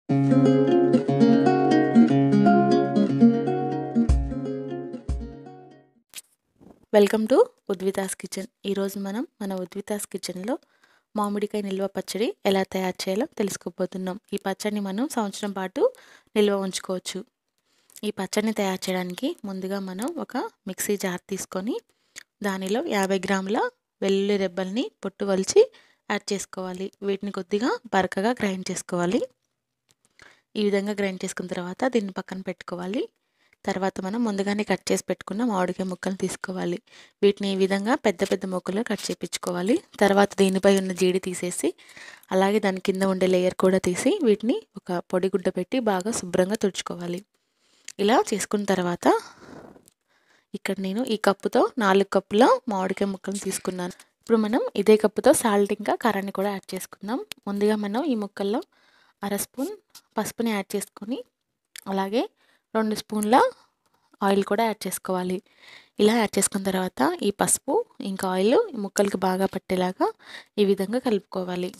welcome to ఉద్వితాస్ kitchen ఈరోజు మనం మన ఉద్వితాస్ కిచెన్లో మామిడికాయ నిల్వ పచ్చడి ఎలా తయారు చేయాలో తెలుసుకోబోతున్నాం ఈ పచ్చడిని మనం సంవత్సరం పాటు నిల్వ ఉంచుకోవచ్చు ఈ పచ్చడిని తయారు చేయడానికి ముందుగా మనం ఒక మిక్సీ జార్ తీసుకొని దానిలో యాభై గ్రాముల వెల్లుల్లి రెబ్బల్ని పొట్టు వలిచి యాడ్ చేసుకోవాలి వీటిని కొద్దిగా బరకగా గ్రైండ్ చేసుకోవాలి ఈ విధంగా గ్రైండ్ చేసుకున్న తర్వాత దీన్ని పక్కన పెట్టుకోవాలి తర్వాత మనం ముందుగానే కట్ చేసి పెట్టుకున్న మామిడికాయ ముక్కలు తీసుకోవాలి వీటిని ఈ విధంగా పెద్ద పెద్ద ముక్కలు కట్ చేయించుకోవాలి తర్వాత దీనిపై ఉన్న జీడి తీసేసి అలాగే దాని కింద ఉండే లేయర్ కూడా తీసి వీటిని ఒక పొడి గుడ్డ పెట్టి బాగా శుభ్రంగా తుడుచుకోవాలి ఇలా చేసుకున్న తర్వాత ఇక్కడ నేను ఈ కప్పుతో నాలుగు కప్పుల మామిడికాయ ముక్కలు తీసుకున్నాను ఇప్పుడు మనం ఇదే కప్పుతో సాల్ట్ ఇంకా కారాన్ని కూడా యాడ్ చేసుకుందాం ముందుగా మనం ఈ ముక్కల్లో అర స్పూన్ పసుపుని యాడ్ చేసుకొని అలాగే రెండు స్పూన్ల ఆయిల్ కూడా యాడ్ చేసుకోవాలి ఇలా యాడ్ చేసుకున్న తర్వాత ఈ పసుపు ఇంకా ఆయిల్ ఈ ముక్కలకి బాగా పట్టేలాగా ఈ విధంగా కలుపుకోవాలి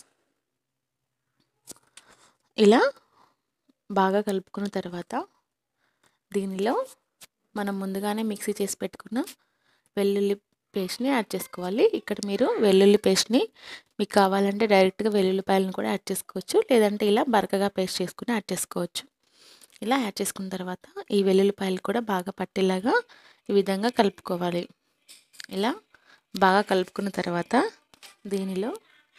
ఇలా బాగా కలుపుకున్న తర్వాత దీనిలో మనం ముందుగానే మిక్సీ చేసి పెట్టుకున్న వెల్లుల్లి పేస్ట్ని యాడ్ చేసుకోవాలి ఇక్కడ మీరు వెల్లుల్లి పేస్ట్ని మీకు కావాలంటే డైరెక్ట్గా వెల్లుల్లిపాయలను కూడా యాడ్ చేసుకోవచ్చు లేదంటే ఇలా బరకగా పేస్ట్ చేసుకుని యాడ్ చేసుకోవచ్చు ఇలా యాడ్ చేసుకున్న తర్వాత ఈ వెల్లుల్లిపాయలు కూడా బాగా పట్టేలాగా ఈ విధంగా కలుపుకోవాలి ఇలా బాగా కలుపుకున్న తర్వాత దీనిలో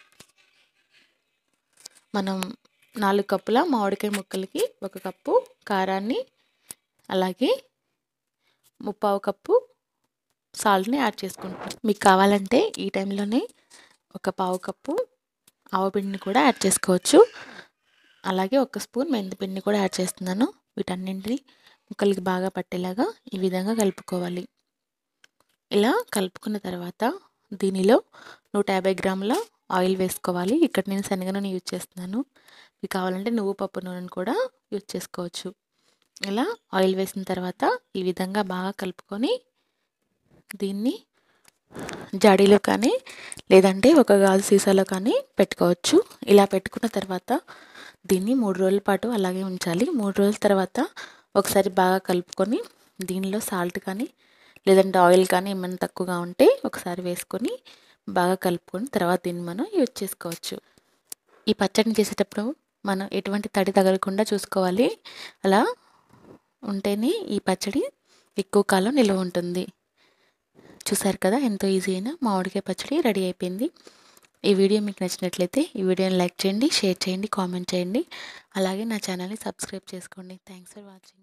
మనం నాలుగు కప్పుల మామిడికాయ ముక్కలకి ఒక కప్పు కారాన్ని అలాగే ముప్పావు కప్పు సాల్ట్ని యాడ్ చేసుకుంటాం మీకు కావాలంటే ఈ టైంలోనే ఒక పావు కప్పు ఆవపిండిని కూడా యాడ్ చేసుకోవచ్చు అలాగే ఒక స్పూన్ మెంతిపిండిని కూడా యాడ్ చేస్తున్నాను వీటన్నింటిని ముక్కలకి బాగా పట్టేలాగా ఈ విధంగా కలుపుకోవాలి ఇలా కలుపుకున్న తర్వాత దీనిలో నూట యాభై గ్రాముల ఆయిల్ వేసుకోవాలి ఇక్కడ నేను శనగ నూనె యూజ్ చేస్తున్నాను మీకు కావాలంటే నువ్వు పప్పు నూనెను కూడా యూజ్ చేసుకోవచ్చు ఇలా ఆయిల్ వేసిన తర్వాత ఈ విధంగా బాగా కలుపుకొని దీన్ని జాడీలో కానీ లేదంటే ఒక గాజు సీసాలో కానీ పెట్టుకోవచ్చు ఇలా పెట్టుకున్న తర్వాత దీన్ని మూడు రోజుల పాటు అలాగే ఉంచాలి మూడు రోజుల తర్వాత ఒకసారి బాగా కలుపుకొని దీనిలో సాల్ట్ కానీ లేదంటే ఆయిల్ కానీ ఏమైనా తక్కువగా ఉంటే ఒకసారి వేసుకొని బాగా కలుపుకొని తర్వాత దీన్ని మనం యూజ్ చేసుకోవచ్చు ఈ పచ్చడిని చేసేటప్పుడు మనం ఎటువంటి తడి తగలకుండా చూసుకోవాలి అలా ఉంటేనే ఈ పచ్చడి ఎక్కువ కాలం నిల్వ ఉంటుంది చూసారు కదా ఎంతో ఈజీ అయిన మామిడికాయ పచ్చడి రెడీ అయిపోయింది ఈ వీడియో మీకు నచ్చినట్లయితే ఈ వీడియోని లైక్ చేయండి షేర్ చేయండి కామెంట్ చేయండి అలాగే నా ఛానల్ని సబ్స్క్రైబ్ చేసుకోండి థ్యాంక్స్ ఫర్ వాచింగ్